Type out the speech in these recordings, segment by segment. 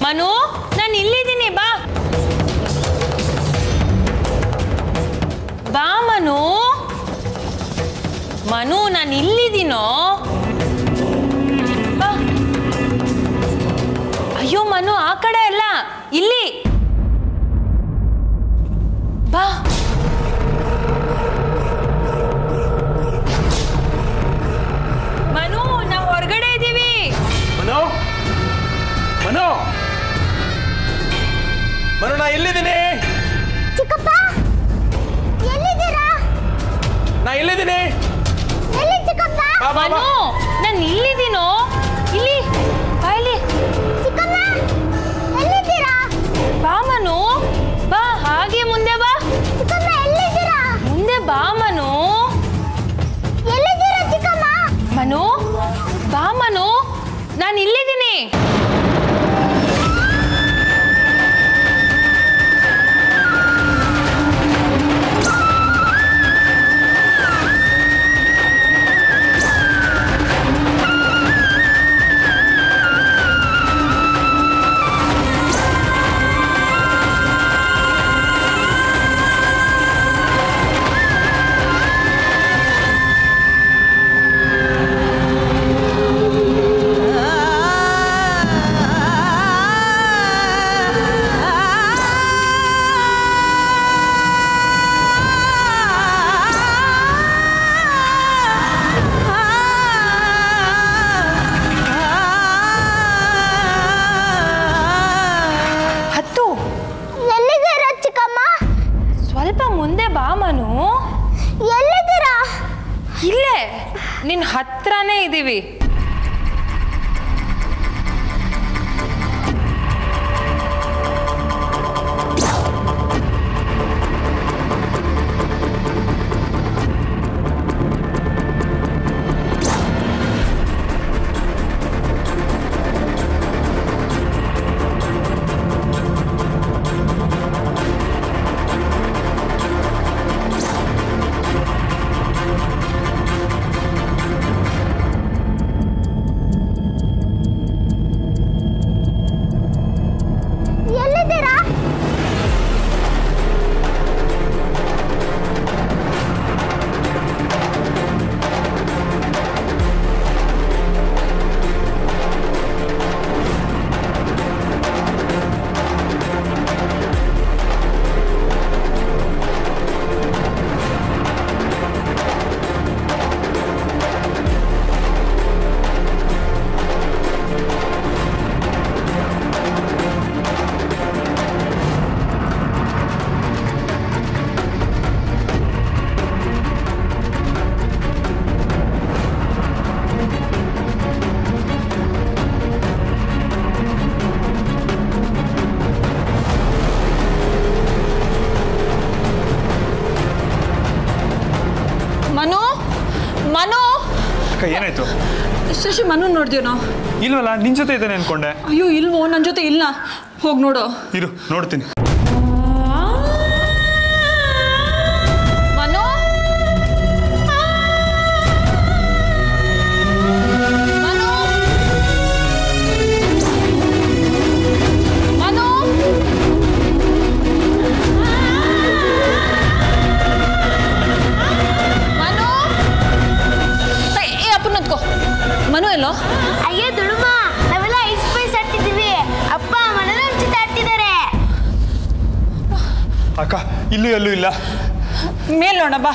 ಮನು ನಾನು ಇಲ್ಲಿದ್ದೀನಿ ಬಾ ಬಾ ಮನು ಮನು ನಾನು ಇಲ್ಲಿದ್ದೀನೋ ಬಾ ಅಯ್ಯೋ ಮನು ಆ ಕಡೆ ಅಲ್ಲ ಇಲ್ಲಿ ಬಾ ಮನು ನಾವು ಹೊರಗಡೆ ಇದ್ದೀವಿ ಮನೋ ಮನೋ ಮನೋ ನಾ ಎಲ್ಲಿದ್ದೀನಿ ಚಿಕ್ಕಪ್ಪ ಎಲ್ಲಿದ್ದೀರಾ ನಾ ಎಲ್ಲಿದ್ದೀನಿ ಎಲ್ಲಿ ಚಿಕ್ಕಪ್ಪ ಬಾ ಬಾ ಬಾ ಮನು ನಾನು ಇಲ್ಲಿದ್ದೀನೋ ಇಲ್ಲಿ ಬಾ ಇಲ್ಲಿ ಚಿಕ್ಕಮ್ಮ ಎಲ್ಲಿದ್ದೀರಾ ಬಾ ಮನು ಬಾ ಹಾಗೆ ಮುಂದೆ ಬಾ ಚಿಕ್ಕಮ್ಮ ಎಲ್ಲಿದ್ದೀರಾ ಮುಂದೆ ಬಾ ಮನು ಎಲ್ಲಿದ್ದೀರಾ ಚಿಕ್ಕಮ್ಮ ಮನು ಬಾ ಮನು ನಾನು ಇಲ್ಲಿದ್ದೀನಿ ಹತ್ತು ಎಲ್ಲಿದ್ದೀರಾ ಚಿಕ್ಕಮ್ಮ ಸ್ವಲ್ಪ ಮುಂದೆ ಬಾ ಮನು ಎಲ್ಲಿದ್ದೀರಾ ಇಲ್ಲೇ ನಿನ್ ಹತ್ರನೇ ಇದ್ದೀವಿ ಎಲ್ಲಿದ್ದೀರಾ ಮನು ಮನು ಅಕ್ಕ ಏನಾಯ್ತು ಶಶಿ ಮನು ನೋಡ್ತೀವಿ ನಾವು ಇಲ್ವಲ್ಲ ನಿನ್ ಜೊತೆ ಇದ್ದಾನೆ ಅನ್ಕೊಂಡೆ ಅಯ್ಯೋ ಇಲ್ವೋ ನನ್ನ ಜೊತೆ ಇಲ್ಲ ಹೋಗಿ ನೋಡು ಇರು ನೋಡ್ತೀನಿ ಮನು ಮನು ಮನು ಮನು ಏ, ಏ ಅಪ್ಪನ ಹೊತ್ಕೋ ಮನು ಎಲ್ಲೋ ಅಯ್ಯೋ ದುಡುಮ ನಾವೆಲ್ಲ ಐಸ್ ಪೈಸ್ ಆಡ್ತಿದ್ದೀವಿ ಅಪ್ಪ ಮನೇಲಿ ನಮ್ಮ ಜೊತೆ ಆಡ್ತಿದ್ದಾರೆ ಅಕ್ಕ ಇಲ್ಲೂ ಎಲ್ಲೂ ಇಲ್ಲ ಮೇಲ್ ನೋಡ ಬಾ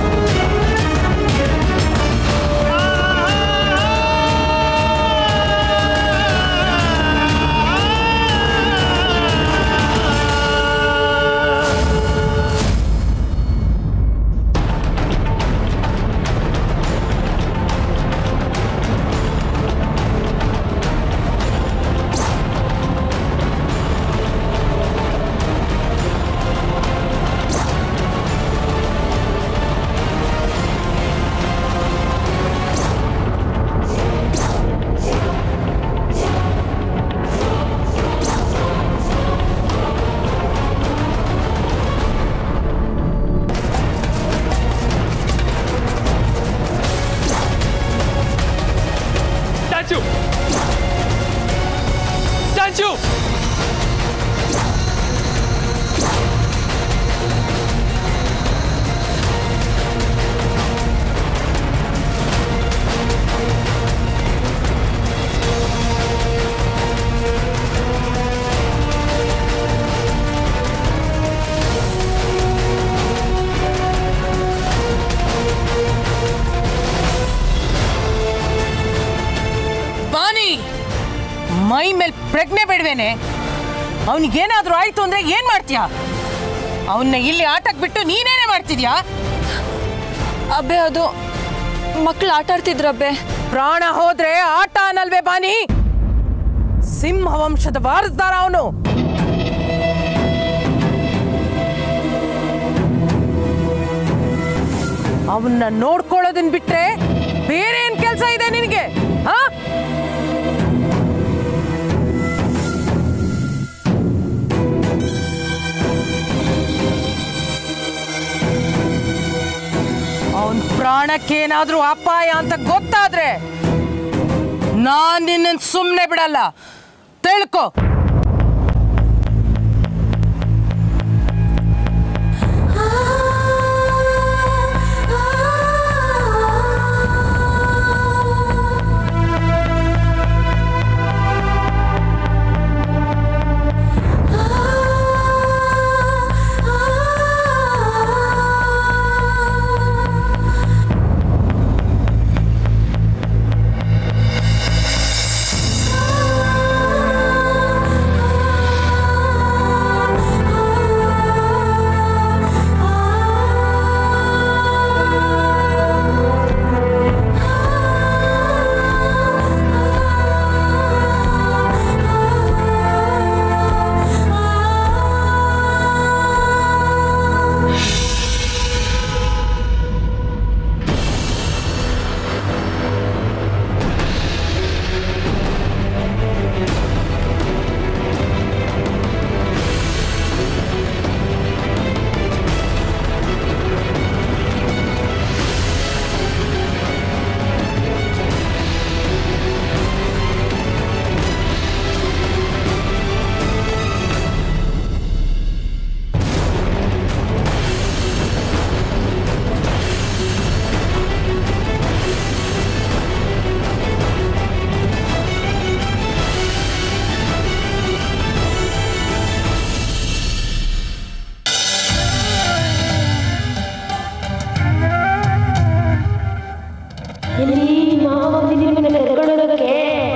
ಆ ಯು ಬಾನಿ ಮೈ ಮೇಲೆ ಪ್ರಜ್ಞೆ ಬೇಡವೇನೆ ಅವನಿಗೇನಾದ್ರೂ ಆಯ್ತು ಅಂದ್ರೆ ಏನ್ ಮಾಡ್ತೀಯಾ ಅವನ್ನ ಇಲ್ಲಿ ಆಟಕ್ಕೆ ಬಿಟ್ಟು ನೀನೇನೇ ಮಾಡ್ತಿದ್ಯಾ ಅಬ್ಬೆ ಅದು ಮಕ್ಳು ಆಟ ಆಡ್ತಿದ್ರಬ್ಬೆ ಪ್ರಾಣ ಹೋದ್ರೆ ಆಟ ಅನ್ನಲ್ವೇ ಬಾನಿ ಸಿಂಹ ವಂಶದ ವಾರಸ್ದಾರ ಅವನು ಅವನ್ನ ನೋಡ್ಕೊಳ್ಳೋದನ್ ಬಿಟ್ರೆ ಬೇರೆ ಏನ್ ಕೆಲಸ ಇದೆ ನಿನಗೆ ಹಾ ಅವನ್ ಪ್ರಾಣಕ್ಕೇನಾದ್ರೂ ಅಪಾಯ ಅಂತ ಗೊತ್ತಾದ್ರೆ ನಾನ್ ನಿನ್ನ ಸುಮ್ಮನೆ ಬಿಡಲ್ಲ ತಿಳ್ಕೊ ಎಲ್ಲಿ ಮಾವ ನಿಮ್ಮನ್ನ ಕರ್ಕೊಂಡೋಗಕ್ಕೆ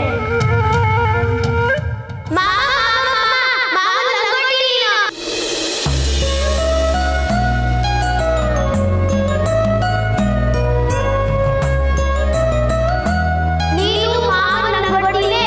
ನೀನು ಮಾವನ ಕೊಟ್ಟಿಲೆ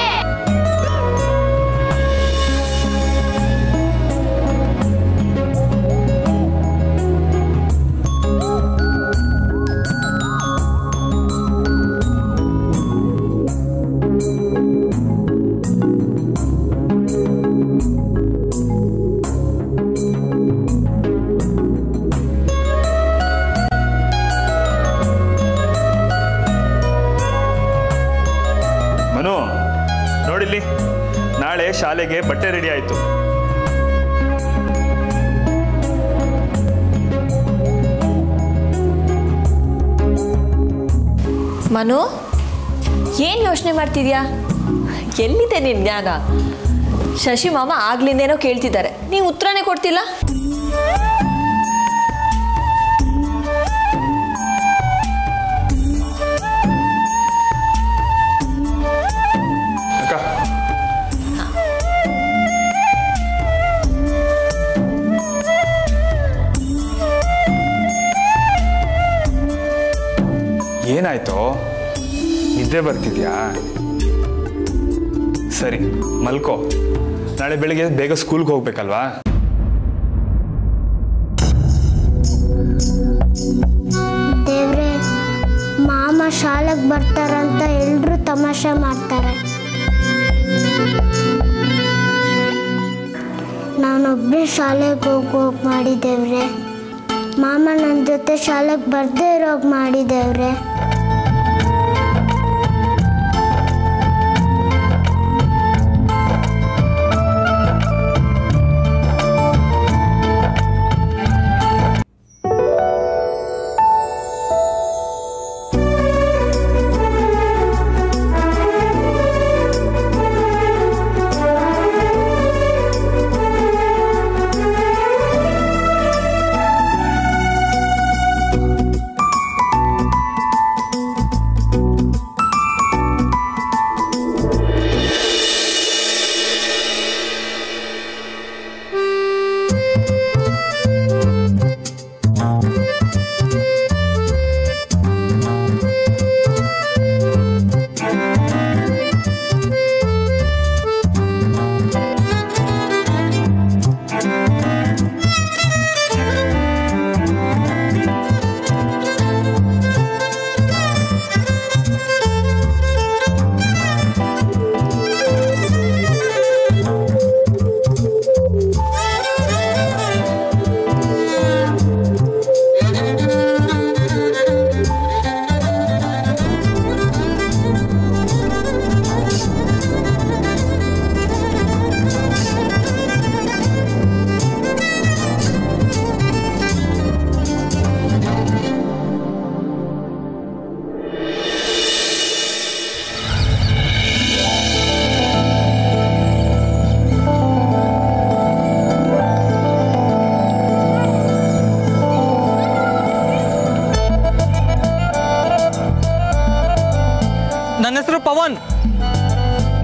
ಮನು ನೋಡಿಲ್ಲಿ ನಾಳೆ ಶಾಲೆಗೆ ಬಟ್ಟೆ ರೆಡಿ ಆಯ್ತು ಮನು ಏನು ಯೋಚನೆ ಮಾಡ್ತಿದ್ಯಾ ಎಲ್ಲಿದೆ ನಿನ್ನ ಜ್ಞಾನ ಶಶಿ ಮಾಮ ಆಗ್ಲಿಂದೇನೋ ಕೇಳ್ತಿದ್ದಾರೆ ನೀವು ಉತ್ತರನೇ ಕೊಡ್ತಿಲ್ಲ ಅಕ್ಕ ಏನಾಯ್ತು ನಿದ್ದೆ ಬರ್ತಿದ್ಯಾ ಸರಿ ಮಲ್ಕೋ ನಾಳೆ ಬೆಳಿಗ್ಗೆ ಬೇಗ ಸ್ಕೂಲ್ಗೆ ಹೋಗ್ಬೇಕಲ್ವಾ ದೇವ್ರೆ ಮಾಮ ಶಾಲೆಗೆ ಬರ್ತಾರಂತ ಎಲ್ರು ತಮಾಷೆ ಮಾಡ್ತಾರೆ ನಾನೊಬ್ಬನೇ ಶಾಲೆಗೆ ಹೋಗಿ ಹೋಗಿ ಮಾಡಿದೇವ್ರೆ ಮಾಮ ನನ್ನ ಜೊತೆ ಶಾಲೆಗೆ ಬರ್ದೇ ಇರೋಗ್ ಮಾಡಿದೇವ್ರೆ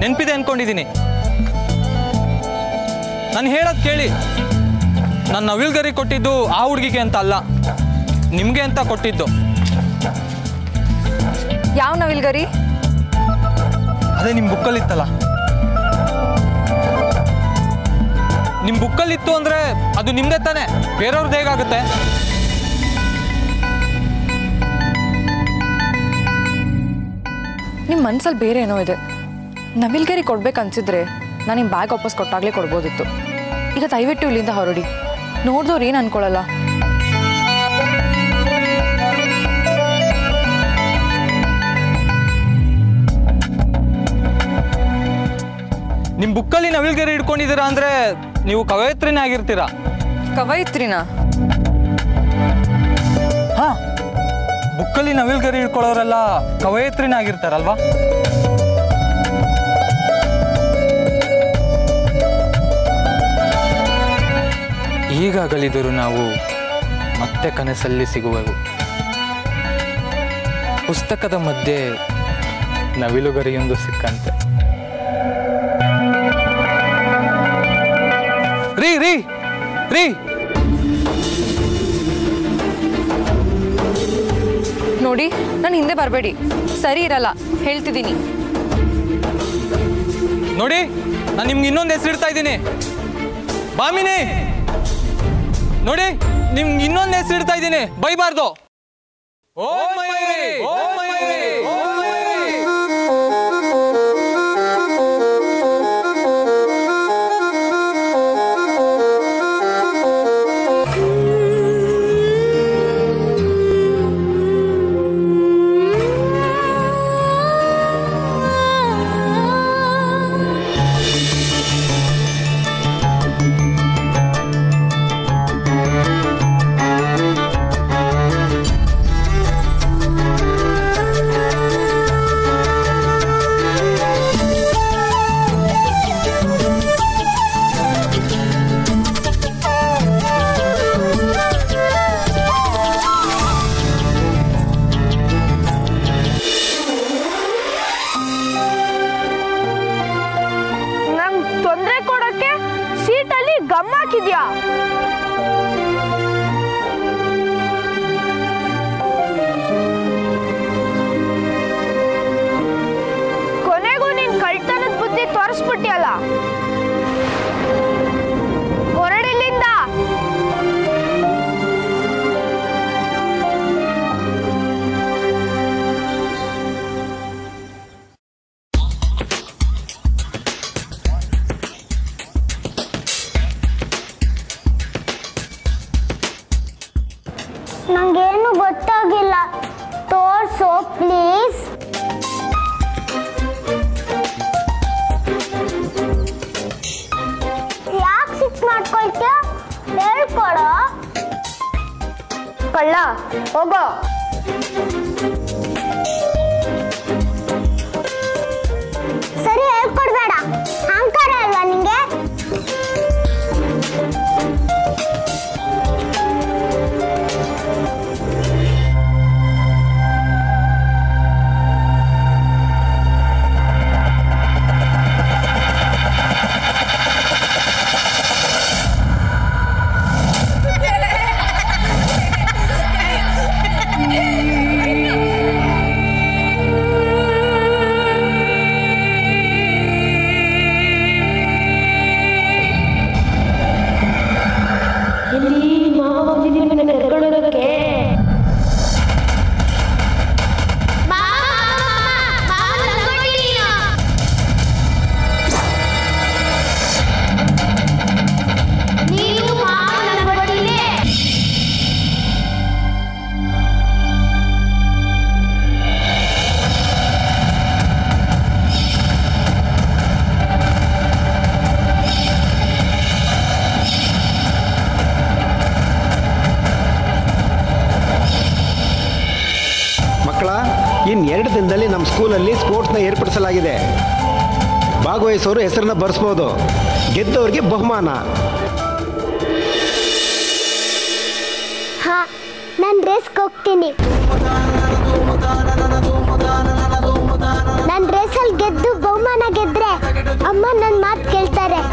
ನೆನಪಿದೆ ಅನ್ಕೊಂಡಿದ್ದೀನಿ ನಾನು ಹೇಳೋದು ಕೇಳಿ ನಾನು ನವಿಲ್ಗರಿ ಕೊಟ್ಟಿದ್ದು ಆ ಹುಡುಗಿಗೆ ಅಂತ ಅಲ್ಲ ನಿಮಗೆ ಅಂತ ಕೊಟ್ಟಿದ್ದು ಯಾವ ನವಿಲ್ಗರಿ ಅದೇ ನಿಮ್ಮ ಬುಕ್ಕಲ್ಲಿತ್ತಲ್ಲ ನಿಮ್ಮ ಬುಕ್ಕಲ್ಲಿತ್ತು ಅಂದರೆ ಅದು ನಿಮ್ಮದೇ ತಾನೇ ಬೇರೆಯವ್ರದ್ದು ಹೇಗಾಗುತ್ತೆ ನಿಮ್ಮ ಮನ್ಸಲ್ಲಿ ಬೇರೆ ಏನೋ ಇದೆ ನವಿಲ್ಗರಿ ಕೊಡ್ಬೇಕು ಅನ್ಸಿದ್ರೆ ನಾನು ನಿಮ್ಮ ಬ್ಯಾಗ್ ವಾಪಸ್ ಕೊಟ್ಟಾಗಲೇ ಕೊಡ್ಬೋದಿತ್ತು ಈಗ ದಯವಿಟ್ಟು ಇಲ್ಲಿಂದ ಹೊರಡಿ ನೋಡ್ದವ್ರು ಏನು ಅನ್ಕೊಳ್ಳಲ್ಲ ನಿಮ್ಮ ಬುಕ್ಕಲ್ಲಿ ನವಿಲ್ಗರಿ ಇಟ್ಕೊಂಡಿದ್ದೀರಾ ಅಂದರೆ ನೀವು ಕವಯತ್ರಿನೇ ಆಗಿರ್ತೀರಾ ಕವಯಿತ್ರಿನಾ ಹಾ ಬುಕ್ಕಲ್ಲಿ ನವಿಲ್ಗರಿ ಇಟ್ಕೊಳ್ಳೋರೆಲ್ಲ ಕವಯತ್ರಿನೇ ಆಗಿರ್ತಾರಲ್ವಾ ಈಗಾಗಲಿದರು ನಾವು ಮತ್ತೆ ಕನಸಲ್ಲಿ ಸಿಗುವೆವು ಪುಸ್ತಕದ ಮಧ್ಯೆ ನವಿಲುಗರಿಯೊಂದು ಸಿಕ್ಕಂತೆ ರೀ ರೀ ರೀ ನೋಡಿ ನಾನು ಹಿಂದೆ ಬರಬೇಡಿ ಸರಿ ಇರಲ್ಲ ಹೇಳ್ತಿದ್ದೀನಿ ನೋಡಿ ನಾನು ನಿಮ್ಗೆ ಇನ್ನೊಂದು ಹೆಸರಿಡ್ತಾ ಇದ್ದೀನಿ ಬಾಮಿನಿ ನೋಡಿ ನಿಮ್ಗೆ ಇನ್ನೊಂದು ಹೆಸರಿಡ್ತಾ ಇದ್ದೀನಿ ಬೈಬಾರ್ದು ಓ ಮೈರಿ ಓ ಮೈರಿ ಓ ಮೈರಿ ನಂಗ್ ತೊಂದರೆ ಕೊಡಕ್ಕೆ ಸೀಟಲ್ಲಿ ಗಮ್ ಹಾಕಿದ್ಯಾ ಕೊನೆಗೂ ನಿನ್ ಕಳ್ತನದ ಬುದ್ಧಿ ತೋರಿಸ್ಬಿಟ್ಟಿಯಲ್ಲ ಹೊರಡಿಲ್ಲಿಂದ ನಂಗೇನು ಗೊತ್ತಾಗಿಲ್ಲ ತೋರ್ಸು ಪ್ಲೀಸ್ ಯಾಕೆ ಸಿಕ್ ಮಾಡ್ಕೊಳ್ತೀಯ ಹೇಳ್ಕೊಡೋ ಕಳ್ಳ ಹೋಗೋ ಸರಿ ಹೇಳ್ಕೊಡ್ಬೇಡ ಅಹಂಕಾರ ಅಲ್ವಾ ನಿಂಗೆ ಮಕ್ಕಳ ಇನ್ನು ಎರಡು ದಿನದಲ್ಲಿ ನಮ್ಮ ಸ್ಕೂಲಲ್ಲಿ ಸ್ಪೋರ್ಟ್ಸ್ನ ಏರ್ಪಡಿಸಲಾಗಿದೆ ಭಾಗವಹಿಸೋರು ಹೆಸರನ್ನ ಬರೆಸ್ಬೋದು ಗೆದ್ದವರಿಗೆ ಬಹುಮಾನ ಹಾ ನಾನು ಡ್ರೆಸ್ಗೆ ಹೋಗ್ತೀನಿ ನನ್ನ ಡ್ರೆಸ್ ಸ್ಪೋರ್ಟ್ಸ್ ಅಲ್ಲಿ ಗೆದ್ದು ಬಹುಮಾನ ಗೆದ್ರೆ ಅಮ್ಮ ನನ್ನ ಮಾತು ಕೇಳ್ತಾರೆ